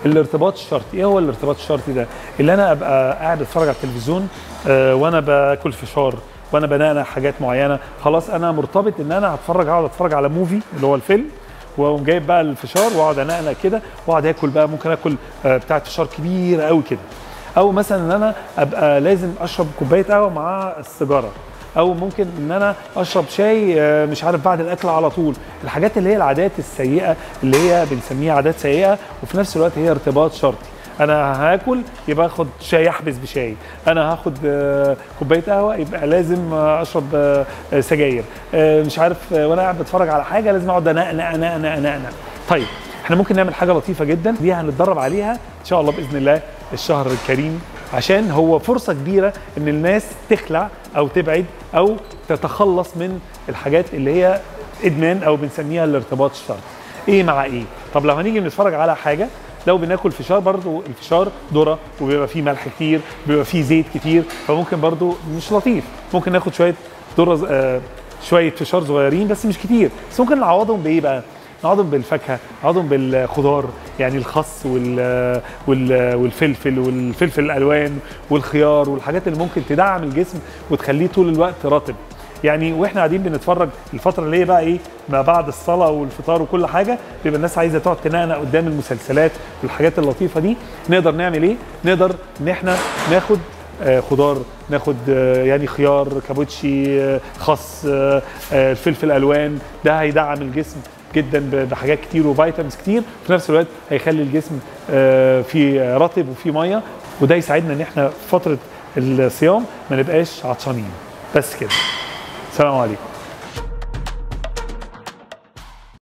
الارتباط الشرطي ايه هو الارتباط الشرطي ده اللي انا ابقى قاعد اتفرج على التلفزيون آه وانا باكل فشار وانا بنقنق حاجات معينه خلاص انا مرتبط ان انا هتفرج اقعد اتفرج على موفي اللي هو الفيلم واقوم جايب بقى الفشار واقعد انقنق كده واقعد اكل بقى ممكن اكل آه بتاعه فشار كبيره قوي كده او مثلا ان انا ابقى لازم اشرب كوبايه قهوه مع السيجاره او ممكن ان انا اشرب شاي آه، مش عارف بعد الاكل على طول الحاجات اللي هي العادات السيئه اللي هي بنسميها عادات سيئه وفي نفس الوقت هي ارتباط شرطي انا هاكل يبقى اخد شاي احبس بشاي انا هاخد آه، كوبايه قهوه يبقى لازم آه، اشرب آه، آه، سجاير آه، مش عارف آه، وانا قاعد بتفرج على حاجه لازم اقعد انقنق انقنق انقنق طيب احنا ممكن نعمل حاجه لطيفه جدا دي هنتدرب عليها ان شاء الله باذن الله الشهر الكريم عشان هو فرصه كبيره ان الناس تخلع او تبعد او تتخلص من الحاجات اللي هي ادمان او بنسميها الارتباط الشرطي ايه مع ايه طب لو هنيجي نتفرج على حاجه لو بناكل فشار برضو الفشار ذره وبيبقى فيه ملح كتير بيبقى فيه زيت كتير فممكن برضو مش لطيف ممكن ناخد شويه ذره آه شويه فشار صغيرين بس مش كتير بس ممكن نعوضهم بايه بقى نعوضهم بالفاكهه نعوضهم بالخضار يعني الخس وال وال والفلفل والفلفل الالوان والخيار والحاجات اللي ممكن تدعم الجسم وتخليه طول الوقت رطب يعني واحنا قاعدين بنتفرج الفتره اللي هي بقى ايه ما بعد الصلاه والفطار وكل حاجه بيبقى الناس عايزه تقعد تنقنق قدام المسلسلات والحاجات اللطيفه دي نقدر نعمل ايه نقدر ان احنا ناخد آه، خضار ناخد آه، يعني خيار كابوتشي آه، خس آه، آه، الفلفل الوان ده هيدعم الجسم جدا ب- بحاجات كتير وفيتامينز كتير في نفس الوقت هيخلي الجسم آه، فيه رطب وفيه ميه وده يساعدنا ان احنا في فتره الصيام ما نبقاش عطشانين بس كده السلام عليكم